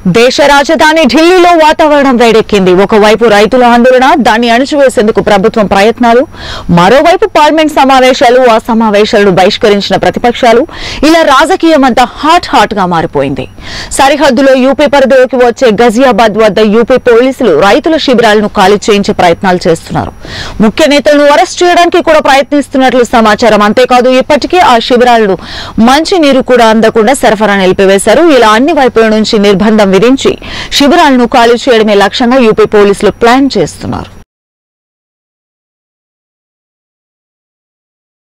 దేశ రాజధాని ఢిల్లీలో వాతావరణం వేడెక్కింది ఒకవైపు రైతుల ఆందోళన దాన్ని అణచివేసేందుకు ప్రభుత్వం ప్రయత్నాలు మరోవైపు పార్లమెంట్ సమావేశాలు ఆ సమావేశాలను బహిష్కరించిన ప్రతిపక్షాలు ఇలా రాజకీయం అంతా హాట్ హాట్ గా మారిపోయింది సరిహద్దులో యూపీ పరిధిలోకి వచ్చే గజియాబాద్ వద్ద యూపీ పోలీసులు రైతుల శిబిరాలను ఖాళీ చేయించే ప్రయత్నాలు చేస్తున్నారు ముఖ్య నేతలను అరెస్ట్ చేయడానికి కూడా ప్రయత్నిస్తున్నట్లు సమాచారం అంతేకాదు ఇప్పటికే ఆ శిబిరాలను మంచినీరు కూడా అందకుండా సరఫరా నిలిపివేశారు ఇలా అన్ని వైపుల నుంచి నిర్బంధం విధించి శిబిరాలను ఖాళీ చేయడమే లక్ష్యంగా యూపీ పోలీసులు ప్లాన్ చేస్తున్నారు